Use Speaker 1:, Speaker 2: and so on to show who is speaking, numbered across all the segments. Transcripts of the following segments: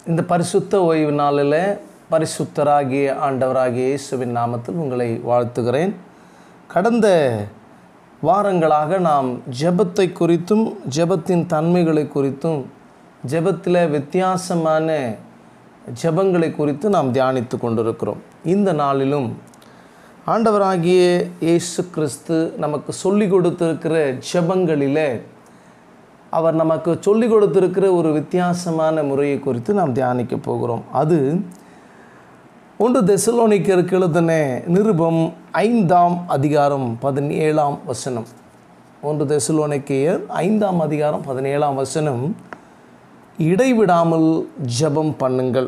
Speaker 1: இந்த பரிசுத்த ஓய்வு நாளில் பரிசுத்தராகிய ஆண்டவராகிய இயேசுவின் நாமத்தில் உங்களை வாழ்த்துகிறேன் கடந்த வாரங்களாக நாம் ஜெபத்தை குறித்தும் ஜெபத்தின் தன்மைகளை குறித்தும் ஜெபத்தில் வித்தியாசமான ஜெபங்களை குறித்து நாம் தியானித்து கொண்டிருக்கிறோம் இந்த நாளிலும் ஆண்டவராகிய இயேசு கிறிஸ்து நமக்கு சொல்லி கொடுத்திருக்கிற ஜெபங்களிலே அவர் நமக்கு சொல்லி கொடுத்திருக்கிற ஒரு வித்தியாசமான முறையை குறித்து நாம் தியானிக்க போகிறோம் அது ஒன்று தெசலோனிக்கருக்கு எழுதின நிருபம் ஐந்தாம் அதிகாரம் பதினேழாம் வசனம் ஒன்று தெசலோனிக்கையர் ஐந்தாம் அதிகாரம் பதினேழாம் வசனம் இடைவிடாமல் ஜெபம் பண்ணுங்கள்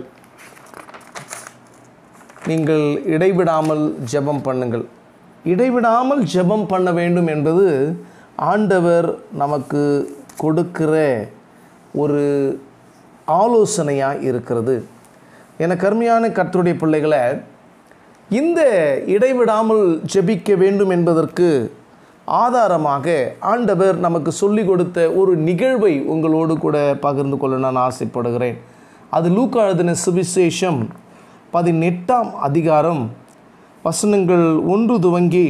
Speaker 1: நீங்கள் இடைவிடாமல் ஜெபம் பண்ணுங்கள் இடைவிடாமல் ஜெபம் பண்ண வேண்டும் என்பது ஆண்டவர் நமக்கு கொடுக்கிற ஒரு ஆலோசனையாக இருக்கிறது என கருமையான கர்த்தருடைய பிள்ளைகளை இந்த இடைவிடாமல் ஜெபிக்க வேண்டும் என்பதற்கு ஆதாரமாக ஆண்டவர் நமக்கு சொல்லி கொடுத்த ஒரு நிகழ்வை உங்களோடு கூட பகிர்ந்து கொள்ள நான் ஆசைப்படுகிறேன் அது லூக்கா எழுதின சுவிசேஷம் பதினெட்டாம் அதிகாரம் வசனங்கள் ஒன்று துவங்கி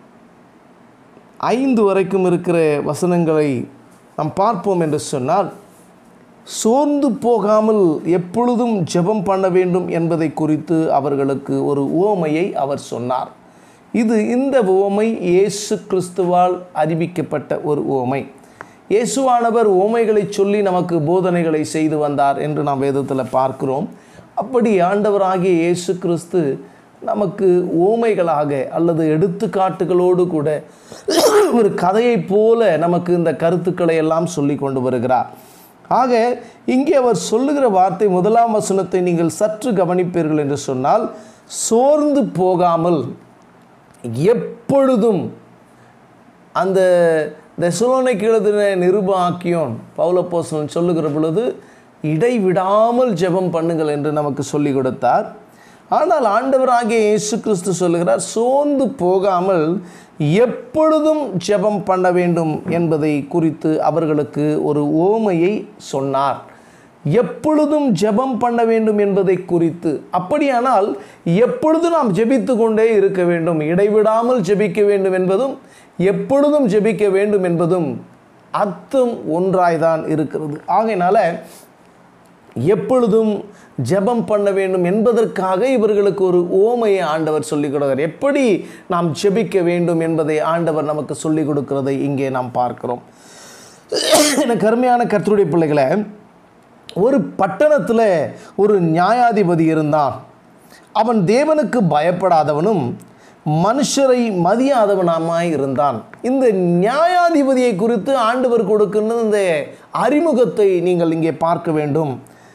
Speaker 1: ஐந்து வரைக்கும் இருக்கிற வசனங்களை நாம் பார்ப்போம் என்று சொன்னால் சோர்ந்து போகாமல் எப்பொழுதும் ஜெபம் பண்ண வேண்டும் என்பதை குறித்து அவர்களுக்கு ஒரு உவமையை அவர் சொன்னார் இது இந்த உவமை இயேசு கிறிஸ்துவால் அறிவிக்கப்பட்ட ஒரு உவமை இயேசுவானவர் உவமைகளை சொல்லி நமக்கு போதனைகளை செய்து வந்தார் என்று நாம் வேதத்தில் பார்க்கிறோம் அப்படி ஆண்டவராகிய இயேசு கிறிஸ்து நமக்கு ஓமைகளாக அல்லது எடுத்துக்காட்டுகளோடு கூட ஒரு கதையைப் போல நமக்கு இந்த கருத்துக்களை எல்லாம் சொல்லி கொண்டு வருகிறார் ஆக இங்கே அவர் சொல்லுகிற வார்த்தை முதலாம் வசனத்தை நீங்கள் சற்று கவனிப்பீர்கள் என்று சொன்னால் சோர்ந்து போகாமல் எப்பொழுதும் அந்த தெசலோனைக்கு எழுதின நிருபாக்கியோன் பௌலப்போசலன் சொல்லுகிற பொழுது இடைவிடாமல் ஜெபம் பண்ணுங்கள் என்று நமக்கு சொல்லி கொடுத்தார் ஆனால் ஆண்டவராகிய இயேசு கிறிஸ்து சொல்லுகிறார் சோர்ந்து போகாமல் எப்பொழுதும் ஜெபம் பண்ண வேண்டும் என்பதை குறித்து அவர்களுக்கு ஒரு ஓமையை சொன்னார் எப்பொழுதும் ஜெபம் பண்ண வேண்டும் என்பதை குறித்து அப்படியானால் எப்பொழுதும் நாம் ஜெபித்து கொண்டே இருக்க வேண்டும் இடைவிடாமல் ஜெபிக்க வேண்டும் என்பதும் எப்பொழுதும் ஜெபிக்க வேண்டும் என்பதும் அர்த்தம் ஒன்றாய்தான் இருக்கிறது ஆகையினால எப்பொழுதும் ஜெபம் பண்ண வேண்டும் என்பதற்காக இவர்களுக்கு ஒரு ஓமையை ஆண்டவர் சொல்லிக் கொடுக்கிறார் எப்படி நாம் ஜெபிக்க வேண்டும் என்பதை ஆண்டவர் நமக்கு சொல்லிக் கொடுக்கிறதை இங்கே நாம் பார்க்கிறோம் எனக்கு அருமையான கர்த்தருடைய பிள்ளைகளை ஒரு பட்டணத்தில் ஒரு நியாயாதிபதி இருந்தான் அவன் தேவனுக்கு பயப்படாதவனும் மனுஷரை மதியாதவனாமாய் இருந்தான் இந்த நியாயாதிபதியை குறித்து ஆண்டவர் கொடுக்கின்ற இந்த அறிமுகத்தை நீங்கள் இங்கே பார்க்க வேண்டும்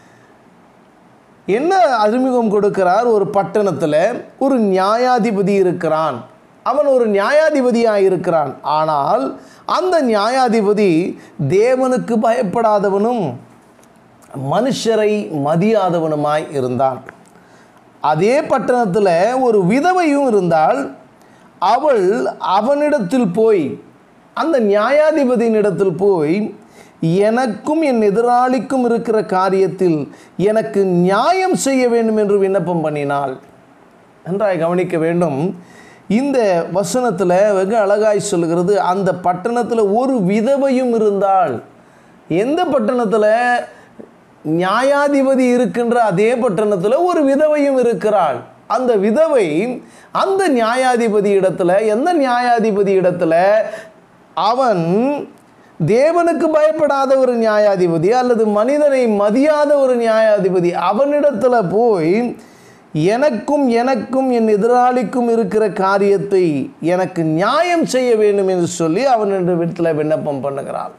Speaker 1: என்ன அறிமுகம் கொடுக்கிறார் ஒரு பட்டணத்தில் ஒரு நியாயாதிபதி இருக்கிறான் அவன் ஒரு நியாயாதிபதியாக இருக்கிறான் ஆனால் அந்த நியாயாதிபதி தேவனுக்கு பயப்படாதவனும் மனுஷரை மதியாதவனுமாய் இருந்தான் அதே பட்டணத்தில் ஒரு விதவையும் இருந்தால் அவள் அவனிடத்தில் போய் அந்த நியாயாதிபதியின் இடத்தில் போய் எனக்கும் என் எதிராளிக்கும் இருக்கிற காரியத்தில் எனக்கு நியாயம் செய்ய வேண்டும் என்று விண்ணப்பம் பண்ணினாள் நன்றாய் கவனிக்க வேண்டும் இந்த வசனத்தில் வெகு அழகாய் சொல்கிறது அந்த பட்டணத்தில் ஒரு விதவையும் இருந்தால் எந்த பட்டணத்தில் நியாயாதிபதி இருக்கின்ற அதே பட்டணத்தில் ஒரு விதவையும் இருக்கிறாள் அந்த விதவை அந்த நியாயாதிபதி இடத்துல எந்த நியாயாதிபதி இடத்துல அவன் தேவனுக்கு பயப்படாத ஒரு நியாயாதிபதி அல்லது மனிதனை மதியாத ஒரு நியாயாதிபதி அவனிடத்துல போய் எனக்கும் எனக்கும் என் எதிராளிக்கும் இருக்கிற காரியத்தை எனக்கு நியாயம் செய்ய வேண்டும் என்று சொல்லி அவனிட வீட்டில் விண்ணப்பம் பண்ணுகிறாள்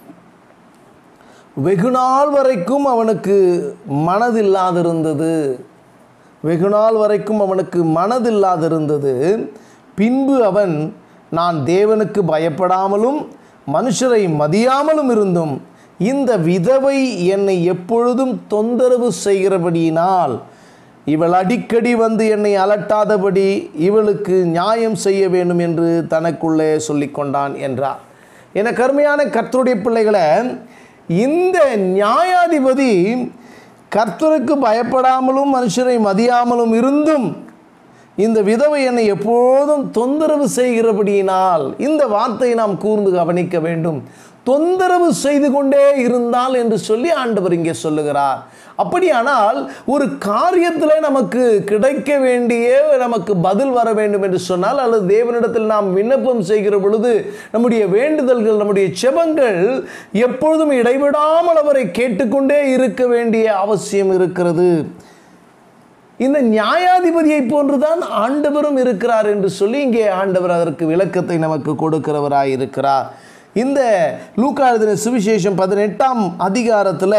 Speaker 1: வெகு நாள் வரைக்கும் அவனுக்கு மனதில்லாதிருந்தது வெகு நாள் வரைக்கும் அவனுக்கு மனதில்லாதிருந்தது பின்பு அவன் நான் தேவனுக்கு பயப்படாமலும் மனுஷரை மதியாமலும் இருந்தும் இந்த விதவை என்னை எப்பொழுதும் தொந்தரவு செய்கிறபடியினால் இவள் அடிக்கடி வந்து என்னை அலட்டாதபடி இவளுக்கு நியாயம் செய்ய வேண்டும் என்று தனக்குள்ளே சொல்லிக்கொண்டான் என்றார் என கருமையான கர்த்தருடைய பிள்ளைகளை இந்த நியாயாதிபதி கர்த்தருக்கு பயப்படாமலும் மனுஷரை மதியாமலும் இருந்தும் இந்த விதவை என்னை எப்போதும் தொந்தரவு செய்கிறபடியினால் இந்த வார்த்தையை நாம் கூர்ந்து கவனிக்க வேண்டும் தொந்தரவு செய்து கொண்டே இருந்தால் என்று சொல்லி ஆண்டவர் இங்கே சொல்லுகிறார் அப்படியானால் ஒரு காரியத்தில் நமக்கு கிடைக்க வேண்டிய நமக்கு பதில் வர வேண்டும் என்று சொன்னால் அல்லது தேவனிடத்தில் நாம் விண்ணப்பம் செய்கிற பொழுது நம்முடைய வேண்டுதல்கள் நம்முடைய செபங்கள் எப்பொழுதும் இடைவிடாமல் அவரை கேட்டுக்கொண்டே இருக்க வேண்டிய அவசியம் இருக்கிறது இந்த நியாயாதிபதியை போன்றுதான் ஆண்டவரும் இருக்கிறார் என்று சொல்லி இங்கே ஆண்டவர் அதற்கு விளக்கத்தை நமக்கு கொடுக்கிறவராய் இருக்கிறார் இந்த லூக்கா எழுதின சுவிசேஷம் பதினெட்டாம் அதிகாரத்தில்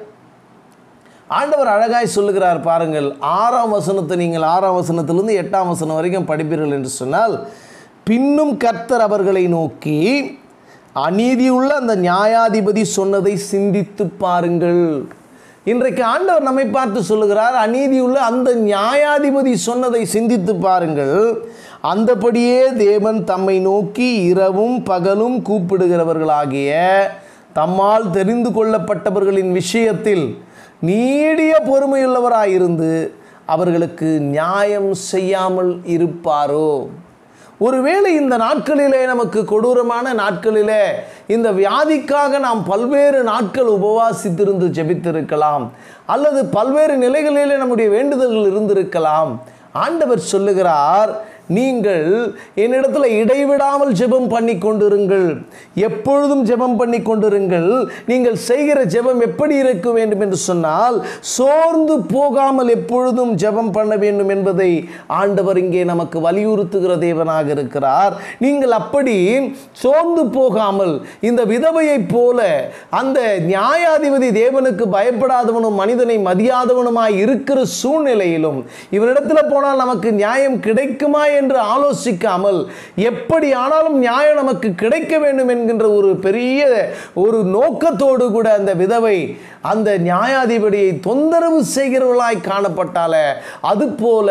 Speaker 1: ஆண்டவர் அழகாய் சொல்லுகிறார் பாருங்கள் ஆறாம் வசனத்தை நீங்கள் ஆறாம் வசனத்திலிருந்து எட்டாம் வசனம் வரைக்கும் படிப்பீர்கள் என்று சொன்னால் பின்னும் கர்த்தர் அவர்களை நோக்கி அநீதியுள்ள அந்த நியாயாதிபதி சொன்னதை சிந்தித்து பாருங்கள் இன்றைக்கு ஆண்டவர் நம்மை பார்த்து சொல்லுகிறார் அநீதியுள்ள அந்த நியாயாதிபதி சொன்னதை சிந்தித்து பாருங்கள் அந்தபடியே தேவன் தம்மை நோக்கி இரவும் பகலும் கூப்பிடுகிறவர்களாகிய தம்மால் தெரிந்து கொள்ளப்பட்டவர்களின் விஷயத்தில் நீடிய பொறுமையுள்ளவராயிருந்து அவர்களுக்கு நியாயம் செய்யாமல் இருப்பாரோ ஒருவேளை இந்த நாட்களிலே நமக்கு கொடூரமான நாட்களிலே இந்த வியாதிக்காக நாம் பல்வேறு நாட்கள் உபவாசித்திருந்து ஜெபித்திருக்கலாம் அல்லது பல்வேறு நிலைகளிலே நம்முடைய வேண்டுதல்கள் இருந்திருக்கலாம் ஆண்டவர் சொல்லுகிறார் நீங்கள் என்னிடத்தில் இடைவிடாமல் ஜெபம் பண்ணி கொண்டிருங்கள் எப்பொழுதும் ஜெபம் பண்ணி கொண்டிருங்கள் நீங்கள் செய்கிற ஜெபம் எப்படி இருக்க வேண்டும் என்று சொன்னால் சோர்ந்து போகாமல் எப்பொழுதும் ஜெபம் பண்ண வேண்டும் என்பதை ஆண்டவர் இங்கே நமக்கு வலியுறுத்துகிற தேவனாக இருக்கிறார் நீங்கள் அப்படி சோர்ந்து போகாமல் இந்த விதவையைப் போல அந்த நியாயாதிபதி தேவனுக்கு பயப்படாதவனும் மனிதனை மதியாதவனுமாய் இருக்கிற சூழ்நிலையிலும் இவரிடத்தில் போனால் நமக்கு நியாயம் கிடைக்குமா என்று ஆலோசிக்காமல் எப்படி ஆனாலும் நியாயம் நமக்கு கிடைக்க வேண்டும் என்கின்ற ஒரு பெரிய ஒரு நோக்கத்தோடு கூட அந்த விதவை அந்த நியாயாதிபதியை தொந்தரவு செய்கிறவர்களாய் காணப்பட்டால அதுபோல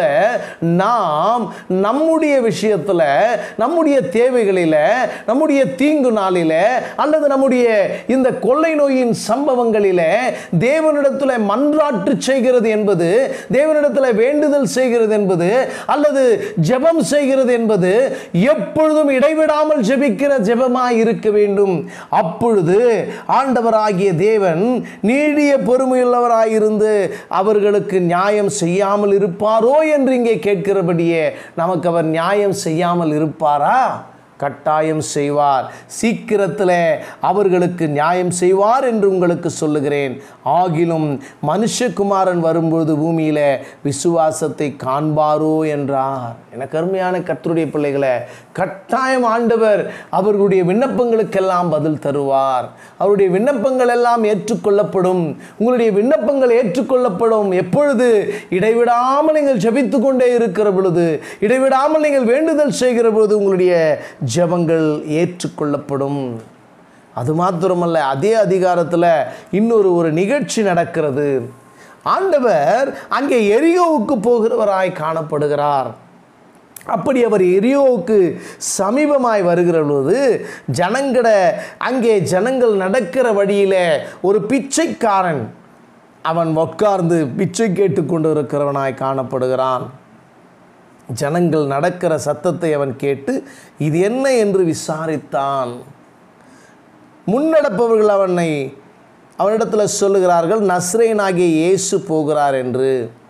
Speaker 1: நாம் நம்முடைய விஷயத்தில் நம்முடைய தேவைகளில் நம்முடைய தீங்கு நாளில் அல்லது நம்முடைய இந்த கொள்ளை நோயின் சம்பவங்களில் தேவனிடத்தில் மன்றாட்டு செய்கிறது என்பது தேவனிடத்தில் வேண்டுதல் செய்கிறது என்பது அல்லது ஜெபம் செய்கிறது என்பது எப்பொழுதும் இடைவிடாமல் ஜெபிக்கிற ஜெபமாய் இருக்க வேண்டும் அப்பொழுது ஆண்டவராகிய தேவன் நீடிய பொறுமையுள்ளவராயிருந்து அவர்களுக்கு நியாயம் செய்யாமல் இருப்பாரோ என்று இங்கே கேட்கிறபடியே நமக்கு அவர் நியாயம் செய்யாமல் இருப்பாரா கட்டாயம் செய்வார் சீக்கிரத்தில் அவர்களுக்கு நியாயம் செய்வார் என்று உங்களுக்கு சொல்லுகிறேன் ஆகிலும் மனுஷகுமாரன் வரும்பொழுது பூமியில விசுவாசத்தை காண்பாரோ என்றார் எனக்கு அருமையான கர்த்தருடைய பிள்ளைகளை கட்டாயம் ஆண்டவர் அவர்களுடைய விண்ணப்பங்களுக்கெல்லாம் பதில் தருவார் அவருடைய விண்ணப்பங்கள் எல்லாம் ஏற்றுக்கொள்ளப்படும் உங்களுடைய விண்ணப்பங்கள் ஏற்றுக்கொள்ளப்படும் எப்பொழுது இடைவிடாமல் நீங்கள் ஜெபித்து கொண்டே இருக்கிற பொழுது இடைவிடாமல் நீங்கள் வேண்டுதல் செய்கிற பொழுது உங்களுடைய ஜெபங்கள் ஏற்றுக்கொள்ளப்படும் அது மாத்திரமல்ல அதே அதிகாரத்தில் இன்னொரு ஒரு நிகழ்ச்சி நடக்கிறது ஆண்டவர் அங்கே எரியோவுக்கு போகிறவராய் காணப்படுகிறார் அப்படி அவர் எரியோவுக்கு சமீபமாய் வருகிற பொழுது ஜனங்கட அங்கே ஜனங்கள் நடக்கிற வழியில் ஒரு பிச்சைக்காரன் அவன் உட்கார்ந்து பிச்சை கேட்டுக்கொண்டு இருக்கிறவனாய் காணப்படுகிறான் ஜனங்கள் நடக்கிற சத்தத்தை அவன் கேட்டு இது என்ன என்று விசாரித்தான் முன்னடப்பவர்கள் அவனை அவனிடத்தில் சொல்லுகிறார்கள் நஸ்ரேனாகிய இயேசு போகிறார் என்று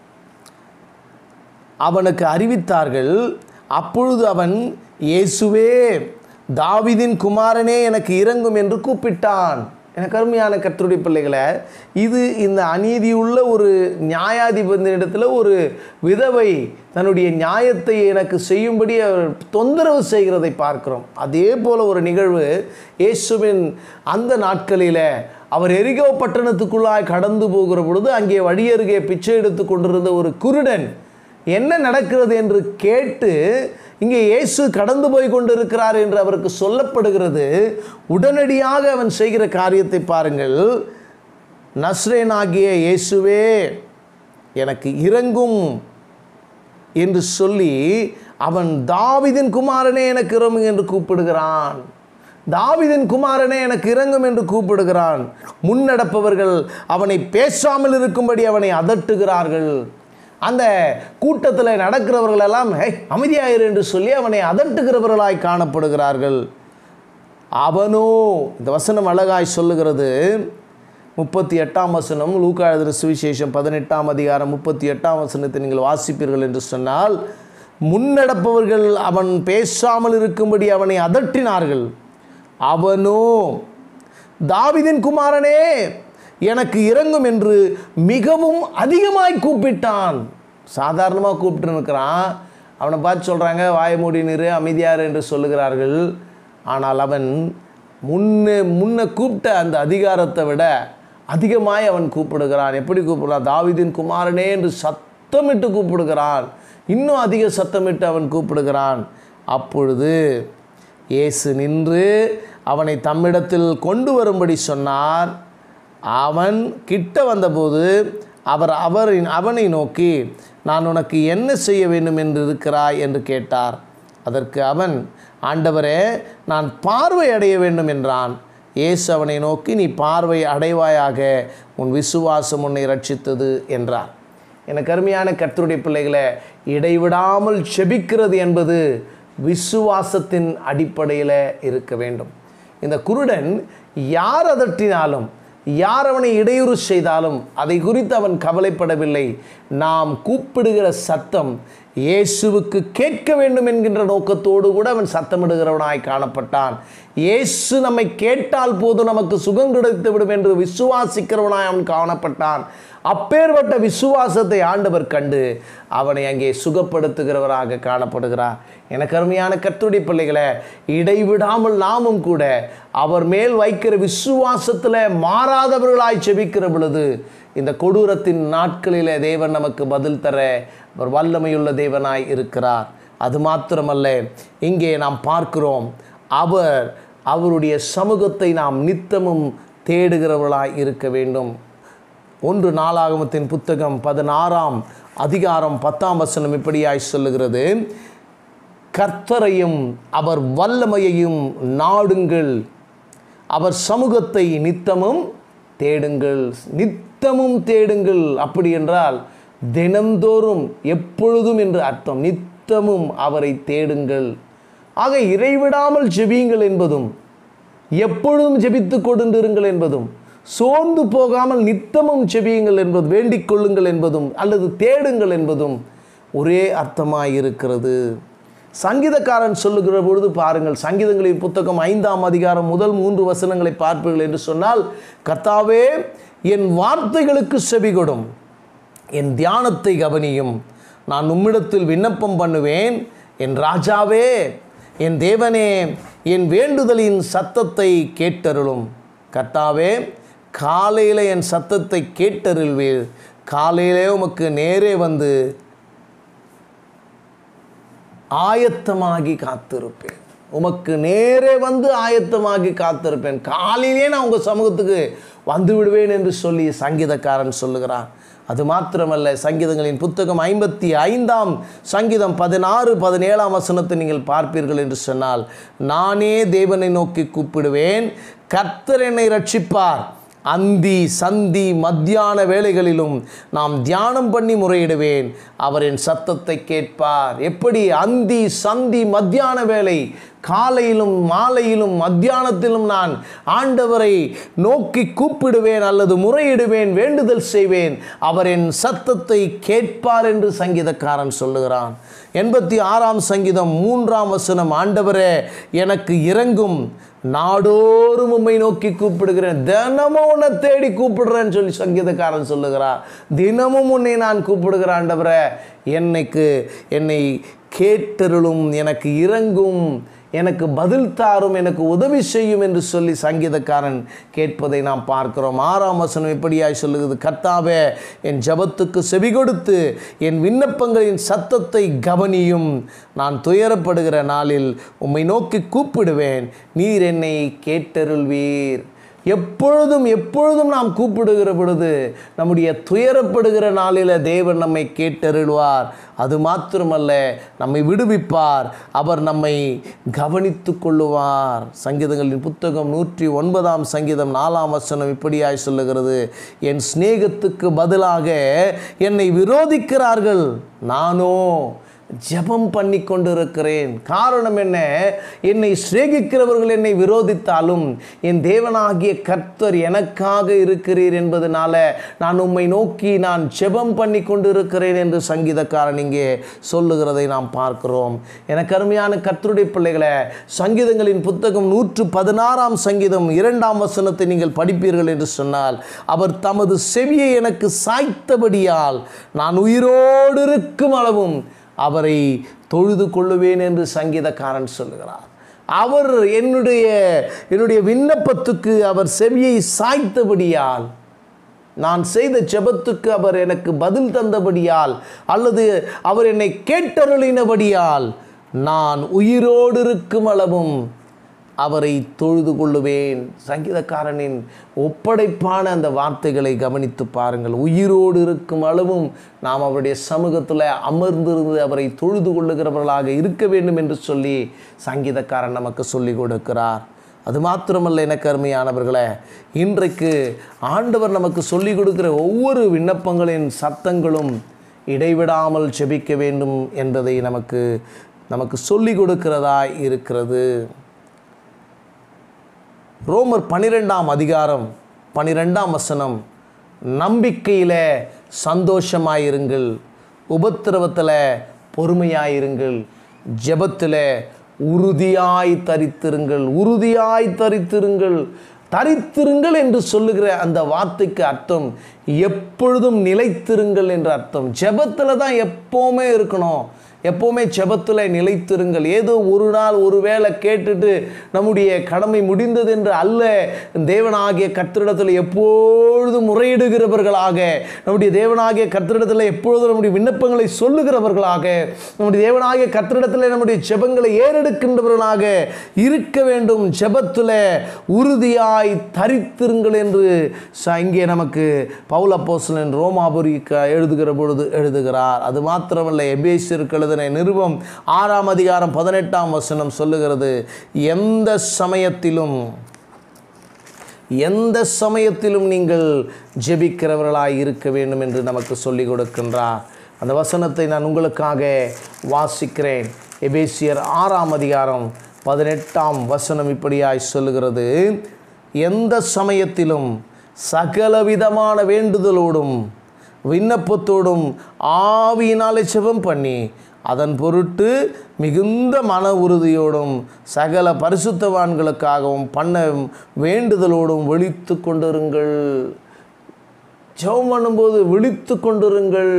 Speaker 1: அவனுக்கு அறிவித்தார்கள் அப்பொழுது அவன் இயேசுவே தாவிதின் குமாரனே எனக்கு இறங்கும் என்று கூப்பிட்டான் எனக்கு அருமையான கர்த்தருடைய பிள்ளைகளை இது இந்த அநீதியுள்ள ஒரு நியாயாதிபதியிடத்தில் ஒரு விதவை தன்னுடைய நியாயத்தை எனக்கு செய்யும்படி அவர் தொந்தரவு செய்கிறதை பார்க்கிறோம் அதே போல ஒரு நிகழ்வு இயேசுவின் அந்த நாட்களில் அவர் எரிகோ பட்டணத்துக்குள்ளாய் கடந்து போகிற பொழுது அங்கே வழியருகே பிச்சை எடுத்து கொண்டிருந்த ஒரு குருடன் என்ன நடக்கிறது என்று கேட்டு இங்கே இயேசு கடந்து போய் கொண்டிருக்கிறார் என்று அவருக்கு சொல்லப்படுகிறது உடனடியாக அவன் செய்கிற காரியத்தை பாருங்கள் நஸ்ரேனாகிய இயேசுவே எனக்கு இறங்கும் என்று சொல்லி அவன் தாவிதின் குமாரனே எனக்கு இறங்கும் என்று கூப்பிடுகிறான் தாவிதின் குமாரனே எனக்கு இறங்கும் என்று கூப்பிடுகிறான் முன்னடப்பவர்கள் அவனை பேசாமல் இருக்கும்படி அவனை அதட்டுகிறார்கள் அந்த கூட்டத்தில் நடக்கிறவர்கள் எல்லாம் ஹே அமைதியாயிரு என்று சொல்லி அவனை அதட்டுகிறவர்களாய் காணப்படுகிறார்கள் அவனோ இந்த வசனம் அழகாய் சொல்லுகிறது முப்பத்தி எட்டாம் வசனம் லூக்கா எழுதுகிற சுவிசேஷம் பதினெட்டாம் அதிகாரம் முப்பத்தி எட்டாம் வசனத்தை நீங்கள் வாசிப்பீர்கள் என்று சொன்னால் முன்னடப்பவர்கள் அவன் பேசாமல் இருக்கும்படி அவனை அதட்டினார்கள் அவனோ தாவிதின் குமாரனே எனக்கு இறங்கும் என்று மிகவும் அதிகமாய் கூப்பிட்டான் சாதாரணமாக கூப்பிட்டு இருக்கிறான் அவனை பார்த்து சொல்கிறாங்க வாய மூடி நிறு அமைதியார் என்று சொல்லுகிறார்கள் ஆனால் அவன் முன்னே முன்ன கூப்பிட்ட அந்த அதிகாரத்தை விட அதிகமாய் அவன் கூப்பிடுகிறான் எப்படி கூப்பிடுறான் தாவிதின் குமாரனே என்று சத்தமிட்டு கூப்பிடுகிறான் இன்னும் அதிக சத்தமிட்டு அவன் கூப்பிடுகிறான் அப்பொழுது இயேசு நின்று அவனை தம்மிடத்தில் கொண்டு வரும்படி சொன்னார் அவன் கிட்ட வந்தபோது அவர் அவரின் அவனை நோக்கி நான் உனக்கு என்ன செய்ய வேண்டும் என்று இருக்கிறாய் என்று கேட்டார் அதற்கு அவன் ஆண்டவரே நான் பார்வை அடைய வேண்டும் என்றான் இயேசு அவனை நோக்கி நீ பார்வை அடைவாயாக உன் விசுவாசம் உன்னை ரட்சித்தது என்றார் எனக்கு அருமையான கர்த்தருடைய பிள்ளைகளை இடைவிடாமல் செபிக்கிறது என்பது விசுவாசத்தின் அடிப்படையில் இருக்க வேண்டும் இந்த குருடன் யார் அதட்டினாலும் யார் அவனை இடையூறு செய்தாலும் அதை குறித்து அவன் கவலைப்படவில்லை நாம் கூப்பிடுகிற சத்தம் இயேசுவுக்கு கேட்க வேண்டும் என்கின்ற நோக்கத்தோடு கூட அவன் சத்தமிடுகிறவனாய் காணப்பட்டான் இயேசு நம்மை கேட்டால் போதும் நமக்கு சுகம் கிடைத்து விடும் என்று விசுவாசிக்கிறவனாய் அவன் காணப்பட்டான் அப்பேற்பட்ட விசுவாசத்தை ஆண்டவர் கண்டு அவனை அங்கே சுகப்படுத்துகிறவராக காணப்படுகிறார் எனக்கு அருமையான கத்துடைய பிள்ளைகளை இடைவிடாமல் நாமும் கூட அவர் மேல் வைக்கிற விசுவாசத்தில் மாறாதவர்களாய் செபிக்கிற பொழுது இந்த கொடூரத்தின் நாட்களில் தேவன் நமக்கு பதில் தர அவர் வல்லமையுள்ள தேவனாய் இருக்கிறார் அது மாத்திரமல்ல இங்கே நாம் பார்க்கிறோம் அவர் அவருடைய சமூகத்தை நாம் நித்தமும் தேடுகிறவர்களாய் இருக்க வேண்டும் ஒன்று நாளாகமத்தின் புத்தகம் பதினாறாம் அதிகாரம் பத்தாம் வசனம் இப்படியாய் சொல்லுகிறது கர்த்தரையும் அவர் வல்லமையையும் நாடுங்கள் அவர் சமூகத்தை நித்தமும் தேடுங்கள் நித்தமும் தேடுங்கள் அப்படி என்றால் தினந்தோறும் எப்பொழுதும் என்று அர்த்தம் நித்தமும் அவரை தேடுங்கள் ஆக இறைவிடாமல் ஜெபியுங்கள் என்பதும் எப்பொழுதும் ஜெபித்து கொண்டிருங்கள் என்பதும் சோர்ந்து போகாமல் நித்தமும் செபியுங்கள் என்பது வேண்டிக் கொள்ளுங்கள் என்பதும் அல்லது தேடுங்கள் என்பதும் ஒரே அர்த்தமாய் இருக்கிறது சங்கீதக்காரன் சொல்லுகிற பொழுது பாருங்கள் சங்கீதங்களின் புத்தகம் ஐந்தாம் அதிகாரம் முதல் மூன்று வசனங்களை பார்ப்பீர்கள் என்று சொன்னால் கர்த்தாவே என் வார்த்தைகளுக்கு செவிகொடும் என் தியானத்தை கவனியும் நான் உம்மிடத்தில் விண்ணப்பம் பண்ணுவேன் என் ராஜாவே என் தேவனே என் வேண்டுதலின் சத்தத்தை கேட்டருளும் கர்த்தாவே காலையில் என் சத்தத்தை கேட்டருள்வீர் காலையிலே உமக்கு நேரே வந்து ஆயத்தமாகி காத்திருப்பேன் உமக்கு நேரே வந்து ஆயத்தமாகி காத்திருப்பேன் காலையிலே நான் உங்கள் சமூகத்துக்கு வந்து விடுவேன் என்று சொல்லி சங்கீதக்காரன் சொல்லுகிறான் அது மாத்திரமல்ல சங்கீதங்களின் புத்தகம் ஐம்பத்தி ஐந்தாம் சங்கீதம் பதினாறு பதினேழாம் வசனத்தை நீங்கள் பார்ப்பீர்கள் என்று சொன்னால் நானே தேவனை நோக்கி கூப்பிடுவேன் கர்த்தர் என்னை ரட்சிப்பார் அந்தி சந்தி மத்தியான வேளைகளிலும் நாம் தியானம் பண்ணி முறையிடுவேன் அவரின் சத்தத்தை கேட்பார் எப்படி அந்தி சந்தி மத்தியான வேலை காலையிலும் மாலையிலும் மத்தியானத்திலும் நான் ஆண்டவரை நோக்கி கூப்பிடுவேன் அல்லது முறையிடுவேன் வேண்டுதல் செய்வேன் அவரின் சத்தத்தை கேட்பார் என்று சங்கீதக்காரன் சொல்லுகிறான் எண்பத்தி ஆறாம் சங்கீதம் மூன்றாம் வசனம் ஆண்டவரே எனக்கு இறங்கும் நாடோறும் உம்மை நோக்கி கூப்பிடுகிறேன் தினமும் உன்னை தேடி கூப்பிடுறேன்னு சொல்லி சங்கீதக்காரன் சொல்லுகிறார் தினமும் உன்னை நான் கூப்பிடுகிறேன் ஆண்டவரே என்னைக்கு என்னை கேட்டருளும் எனக்கு இறங்கும் எனக்கு பதில் தாரும் எனக்கு உதவி செய்யும் என்று சொல்லி சங்கீதக்காரன் கேட்பதை நாம் பார்க்கிறோம் ஆறாம் வசனம் எப்படியாய் சொல்லுகிறது கர்த்தாவே என் ஜபத்துக்கு செவி கொடுத்து என் விண்ணப்பங்களின் சத்தத்தை கவனியும் நான் துயரப்படுகிற நாளில் உம்மை நோக்கி கூப்பிடுவேன் நீர் என்னை கேட்டருள்வீர் எப்பொழுதும் எப்பொழுதும் நாம் கூப்பிடுகிற பொழுது நம்முடைய துயரப்படுகிற நாளில் தேவன் நம்மை கேட்டருள்வார் அது மாத்திரமல்ல நம்மை விடுவிப்பார் அவர் நம்மை கவனித்து கொள்ளுவார் சங்கீதங்களின் புத்தகம் நூற்றி ஒன்பதாம் சங்கீதம் நாலாம் வசனம் இப்படியாய் சொல்லுகிறது என் சிநேகத்துக்கு பதிலாக என்னை விரோதிக்கிறார்கள் நானோ ஜெபம் பண்ணி கொண்டிருக்கிறேன் காரணம் என்ன என்னை சிநேகிக்கிறவர்கள் என்னை விரோதித்தாலும் என் தேவனாகிய கர்த்தர் எனக்காக இருக்கிறீர் என்பதனால நான் உம்மை நோக்கி நான் ஜெபம் பண்ணி கொண்டிருக்கிறேன் என்று சங்கீதக்காரன் இங்கே சொல்லுகிறதை நாம் பார்க்கிறோம் எனக்கு அருமையான கர்த்தருடைய பிள்ளைகளை சங்கீதங்களின் புத்தகம் நூற்று பதினாறாம் சங்கீதம் இரண்டாம் வசனத்தை நீங்கள் படிப்பீர்கள் என்று சொன்னால் அவர் தமது செவியை எனக்கு சாய்த்தபடியால் நான் உயிரோடு இருக்கும் அளவும் அவரை தொழுது கொள்ளுவேன் என்று சங்கீதக்காரன் சொல்லுகிறார் அவர் என்னுடைய என்னுடைய விண்ணப்பத்துக்கு அவர் செவியை சாய்த்தபடியால் நான் செய்த ஜெபத்துக்கு அவர் எனக்கு பதில் தந்தபடியால் அல்லது அவர் என்னை கேட்டருளினபடியால் நான் உயிரோடு இருக்கும் அளவும் அவரை தொழுது கொள்ளுவேன் சங்கீதக்காரனின் ஒப்படைப்பான அந்த வார்த்தைகளை கவனித்து பாருங்கள் உயிரோடு இருக்கும் அளவும் நாம் அவருடைய சமூகத்தில் அமர்ந்திருந்து அவரை தொழுது கொள்ளுகிறவர்களாக இருக்க வேண்டும் என்று சொல்லி சங்கீதக்காரன் நமக்கு சொல்லிக் கொடுக்கிறார் அது மாத்திரமல்ல எனக்கு அருமையானவர்களே இன்றைக்கு ஆண்டவர் நமக்கு சொல்லிக் கொடுக்கிற ஒவ்வொரு விண்ணப்பங்களின் சத்தங்களும் இடைவிடாமல் செபிக்க வேண்டும் என்பதை நமக்கு நமக்கு சொல்லிக் கொடுக்கிறதாய் இருக்கிறது ரோமர் பனிரெண்டாம் அதிகாரம் பனிரெண்டாம் வசனம் நம்பிக்கையில் சந்தோஷமாயிருங்கள் உபத்திரவத்தில் பொறுமையாயிருங்கள் ஜெபத்தில் உறுதியாய் தரித்திருங்கள் உறுதியாய் தரித்திருங்கள் தரித்திருங்கள் என்று சொல்லுகிற அந்த வார்த்தைக்கு அர்த்தம் எப்பொழுதும் நிலைத்திருங்கள் என்ற அர்த்தம் ஜெபத்தில் தான் எப்போவுமே இருக்கணும் எப்போவுமே ஜெபத்தில் நிலைத்திருங்கள் ஏதோ ஒரு நாள் ஒரு வேளை கேட்டுட்டு நம்முடைய கடமை முடிந்தது என்று அல்ல தேவனாகிய கத்திரிடத்தில் எப்பொழுதும் முறையிடுகிறவர்களாக நம்முடைய தேவனாகிய கத்திரிடத்தில் எப்பொழுதும் நம்முடைய விண்ணப்பங்களை சொல்லுகிறவர்களாக நம்முடைய தேவனாகிய கத்திரிடத்தில் நம்முடைய ஜெபங்களை ஏறெடுக்கின்றவர்களாக இருக்க வேண்டும் ஜெபத்தில் உறுதியாய் தரித்திருங்கள் என்று ச- இங்கே நமக்கு பவுல் அப்போஸ்தலன் ரோமாபுரி க- எழுதுகிற பொழுது எழுதுகிறார் அது மாத்திரமல்ல எபேசியருக்கு எழுதின நிருபம் ஆறாம் அதிகாரம் பதினெட்டாம் வசனம் சொல்லுகிறது எந்த சமயத்திலும் எந்த சமயத்திலும் நீங்கள் ஜெபிக்கிறவர்களாய் இருக்க வேண்டும் என்று நமக்கு சொல்லிக் கொடுக்கின்றார் அந்த வசனத்தை நான் உங்களுக்காக வாசிக்கிறேன் எபேசியர் ஆறாம் அதிகாரம் பதினெட்டாம் வசனம் இப்படியாய் சொல்லுகிறது எந்த சமயத்திலும் சகலவிதமான வேண்டுதலோடும் விண்ணப்பத்தோடும் ஆவியினாலே செபம் பண்ணி அதன் பொருட்டு மிகுந்த மன உறுதியோடும் சகல பரிசுத்தவான்களுக்காகவும் பண்ண வேண்டுதலோடும் விழித்து கொண்டிருங்கள் ஜெபம் பண்ணும்போது விழித்து கொண்டிருங்கள்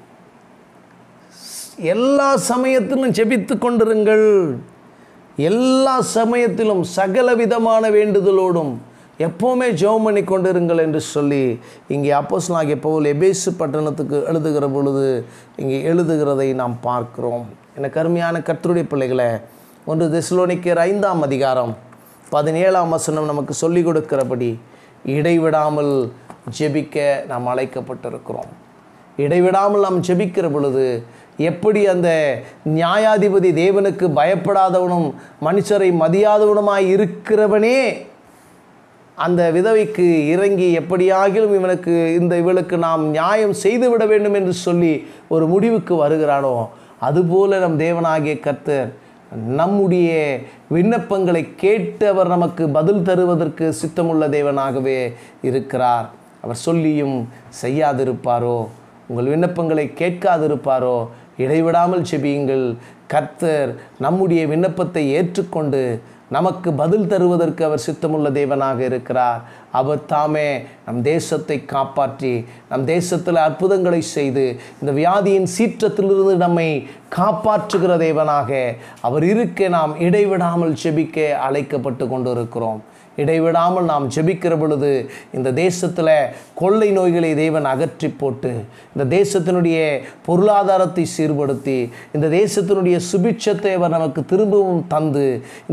Speaker 1: எல்லா சமயத்திலும் ஜெபித்து கொண்டிருங்கள் எல்லா சமயத்திலும் சகல விதமான வேண்டுதலோடும் எப்போவுமே ஜெபம் பண்ணி கொண்டிருங்கள் என்று சொல்லி இங்கே அப்போஸ்தலனாகிய பவுல் எபேசு பட்டணத்துக்கு எழுதுகிற பொழுது இங்கே எழுதுகிறதை நாம் பார்க்கிறோம் எனக்கு அருமையான கர்த்தருடைய பிள்ளைகளை ஒன்று தெசலோனிக்கர் ஐந்தாம் அதிகாரம் பதினேழாம் வசனம் நமக்கு சொல்லிக் கொடுக்கிறபடி இடைவிடாமல் ஜெபிக்க நாம் அழைக்கப்பட்டிருக்கிறோம் இடைவிடாமல் நாம் ஜெபிக்கிற பொழுது எப்படி அந்த நியாயாதிபதி தேவனுக்கு பயப்படாதவனும் மனுஷரை மதியாதவனுமாய் இருக்கிறவனே அந்த விதவைக்கு இறங்கி எப்படியாகிலும் இவனுக்கு இந்த இவளுக்கு நாம் நியாயம் செய்துவிட வேண்டும் என்று சொல்லி ஒரு முடிவுக்கு வருகிறானோ அதுபோல நம் தேவனாகிய கர்த்தர் நம்முடைய விண்ணப்பங்களை கேட்டு அவர் நமக்கு பதில் தருவதற்கு சித்தமுள்ள தேவனாகவே இருக்கிறார் அவர் சொல்லியும் செய்யாதிருப்பாரோ உங்கள் விண்ணப்பங்களை கேட்காதிருப்பாரோ இடைவிடாமல் செபியுங்கள் கர்த்தர் நம்முடைய விண்ணப்பத்தை ஏற்றுக்கொண்டு நமக்கு பதில் தருவதற்கு அவர் சித்தமுள்ள தேவனாக இருக்கிறார் அவர் தாமே நம் தேசத்தை காப்பாற்றி நம் தேசத்தில் அற்புதங்களை செய்து இந்த வியாதியின் சீற்றத்திலிருந்து நம்மை காப்பாற்றுகிற தேவனாக அவர் இருக்க நாம் இடைவிடாமல் செபிக்க அழைக்கப்பட்டு கொண்டிருக்கிறோம் இடைவிடாமல் நாம் ஜெபிக்கிற பொழுது இந்த தேசத்தில் கொள்ளை நோய்களை தேவன் அகற்றி போட்டு இந்த தேசத்தினுடைய பொருளாதாரத்தை சீர்படுத்தி இந்த தேசத்தினுடைய சுபிட்சத்தை அவர் நமக்கு திரும்பவும் தந்து இந்த தேசம்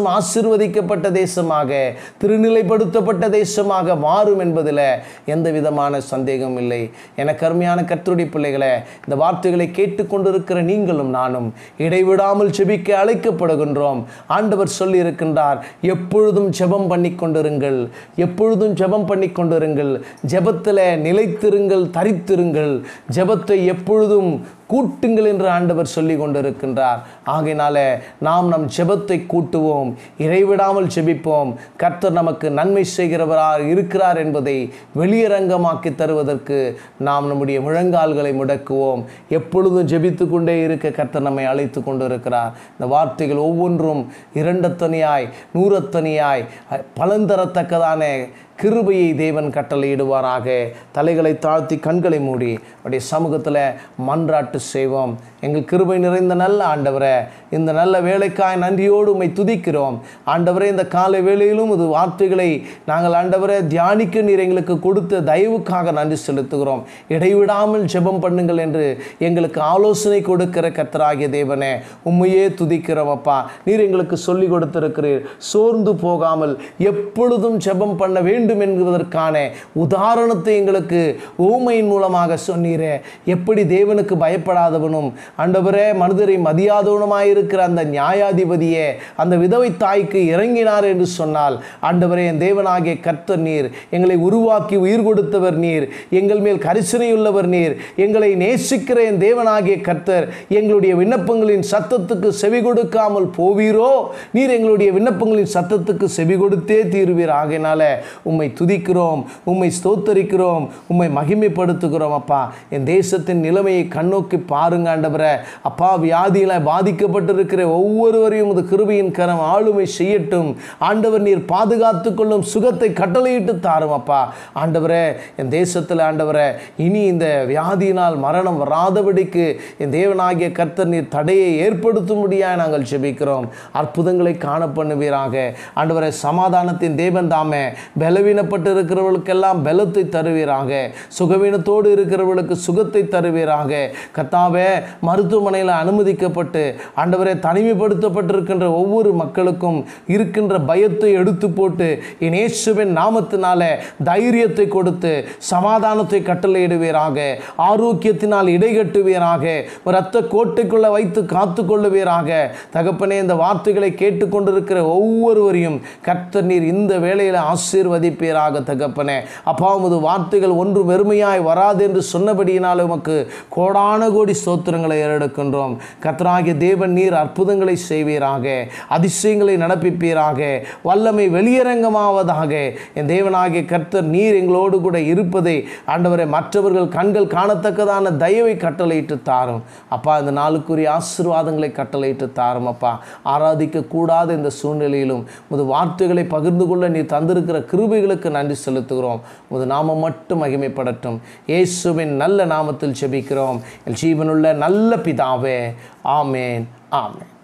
Speaker 1: தேசம் ஆசிர்வதிக்கப்பட்ட தேசமாக திருநிலைப்படுத்தப்பட்ட தேசமாக மாறும் என்பதில் எந்த விதமான சந்தேகம் இல்லை எனக்கு அருமையான கர்த்தருடைய பிள்ளைகளே இந்த வார்த்தைகளை கேட்டுக்கொண்டிருக்கிற நீங்களும் நானும் இடைவிடாமல் செபிக்க அழைக்கப்படுகின்றோம் ஆண்டவர் சொல்லி இருக்கின்றார் எப்பொழுதும் ஜெபம் பண்ணி கொண்டிருங்கள் எப்பொழுதும் ஜெபம் பண்ணி கொண்டிருங்கள் ஜெபத்தில் நிலைத்திருங்கள் தரித்திருங்கள் ஜெபத்தை எப்பொழுதும் கூட்டுங்கள் என்று ஆண்டவர் சொல்லி கொண்டிருக்கின்றார் ஆகையினால நாம் நம் ஜெபத்தை கூட்டுவோம் இறைவிடாமல் ஜெபிப்போம் கர்த்தர் நமக்கு நன்மை செய்கிறவராக இருக்கிறார் என்பதை வெளியரங்கமாக்கி தருவதற்கு நாம் நம்முடைய முழங்கால்களை முடக்குவோம் எப்பொழுதும் ஜெபித்து கொண்டே இருக்க கர்த்தர் நம்மை அழைத்து கொண்டிருக்கிறார் இந்த வார்த்தைகள் ஒவ்வொன்றும் இரண்டத்தனியாய் நூறத்தனியாய் பலந்தரத்தக்கதான கிருபையை தேவன் கட்டளையிடுவாராக தலைகளை தாழ்த்தி கண்களை மூடி அவருடைய சமூகத்தில் மன்றாட்டு செய்வோம் எங்கள் கிருபை நிறைந்த நல்ல ஆண்டவரே இந்த நல்ல வேலைக்காய் நன்றியோடு உம்மை துதிக்கிறோம் ஆண்டவரே இந்த காலை வேளையிலும் இது வார்த்தைகளை நாங்கள் ஆண்டவரே தியானிக்க நீர் எங்களுக்கு கொடுத்த தயவுக்காக நன்றி செலுத்துகிறோம் இடைவிடாமல் ஜெபம் பண்ணுங்கள் என்று எங்களுக்கு ஆலோசனை கொடுக்கிற கத்தராகிய தேவனே உண்மையே துதிக்கிறோம் அப்பா நீர் எங்களுக்கு சொல்லி கொடுத்திருக்கிறீர் சோர்ந்து போகாமல் எப்பொழுதும் ஜெபம் பண்ண வேண்டும் என்பதற்கான உதாரணத்தை எங்களுக்கு ஊமையின் மூலமாக சொன்னீரே எப்படி தேவனுக்கு பயப்படாதவனும் ஆண்டவரே மனிதரை மதியாதவனுமாயிருக்கிற அந்த நியாயாதிபதியே அந்த விதவை தாய்க்கு இறங்கினார் என்று சொன்னால் ஆண்டவரே என் தேவனாகிய கர்த்தர் நீர் எங்களை உருவாக்கி உயிர் கொடுத்தவர் நீர் எங்கள் மேல் கரிசனையுள்ளவர் நீர் எங்களை நேசிக்கிற என் தேவனாகிய கர்த்தர் எங்களுடைய விண்ணப்பங்களின் சத்தத்துக்கு செவி கொடுக்காமல் போவீரோ நீர் எங்களுடைய விண்ணப்பங்களின் சத்தத்துக்கு செவி கொடுத்தே தீருவீர் ஆகையினால உம்மை துதிக்கிறோம் உம்மை ஸ்தோத்தரிக்கிறோம் உம்மை மகிமைப்படுத்துகிறோம் அப்பா என் தேசத்தின் நிலைமையை கண்ணோக்கி பாருங்க ஆண்டவரே அப்பா வியாதியில பாதிக்கப்பட்டிருக்கிற ஒவ்வொருவரையும் உமது கிருபையின் கரம் ஆளுமை செய்யட்டும் ஆண்டவர் நீர் பாதுகாத்து கொள்ளும் சுகத்தை கட்டளையிட்டு தாரும் அப்பா ஆண்டவரே என் தேசத்தில் ஆண்டவரே இனி இந்த வியாதியினால் மரணம் வராதபடிக்கு என் தேவனாகிய கர்த்தர் நீர் தடையை ஏற்படுத்தும்படியாக நாங்கள் ஜெபிக்கிறோம் அற்புதங்களை காண பண்ணுவீராக ஆண்டவரே சமாதானத்தின் தேவன் தாமே பலவீனப்பட்டு இருக்கிறவர்களுக்கெல்லாம் பலத்தை தருவீராக சுகவீனத்தோடு இருக்கிறவர்களுக்கு சுகத்தை தருவீராக கத்தாவே மருத்துவமனையில் அனுமதிக்கப்பட்டு ஆண்டவரே தனிமைப்படுத்தப்பட்டிருக்கின்ற ஒவ்வொரு மக்களுக்கும் இருக்கின்ற பயத்தை எடுத்து போட்டு என் இயேசுவின் நாமத்தினால தைரியத்தை கொடுத்து சமாதானத்தை கட்டளையிடுவீராக ஆரோக்கியத்தினால் இடைகட்டுவீராக இரத்த கோட்டைக்குள்ள வைத்து காத்து கொள்ளுவீராக தகப்பனே இந்த வார்த்தைகளை கேட்டுக்கொண்டிருக்கிற ஒவ்வொருவரையும் கர்த்தர் நீர் இந்த வேளையில் ஆசீர்வதிப்பீராக தகப்பனே அப்பா உமது வார்த்தைகள் ஒன்று வெறுமையாய் வராது என்று சொன்னபடியினால் உமக்கு கோடான கோடி ஸ்தோத்திரங்களை ஏறெடுக்கின்றோம் கர்த்தராகிய தேவன் நீர் அற்புதங்களை செய்வீராக அதிசயங்களை நடப்பிப்பீராக வல்லமை வெளியரங்கமாவதாக என் தேவனாகிய கர்த்தர் நீர் எங்களோடு கூட இருப்பதை ஆண்டவரை மற்றவர்கள் கண்கள் காணத்தக்கதான தயவை கட்டளையிட்டு தாரும் அப்பா இந்த நாளுக்குரிய ஆசீர்வாதங்களை கட்டளையிட்டு தாரும் அப்பா ஆராதிக்க கூடாத இந்த சூழ்நிலையிலும் முது வார்த்தைகளை பகிர்ந்து கொள்ள நீ தந்திருக்கிற கிருபைகளுக்கு நன்றி செலுத்துகிறோம் முது நாமம் மட்டும் மகிமைப்படட்டும் இயேசுவின் நல்ல நாமத்தில் செபிக்கிறோம் என் ஜீவனுள்ள நல்ல பிதாவே ஆமேன் ஆமேன்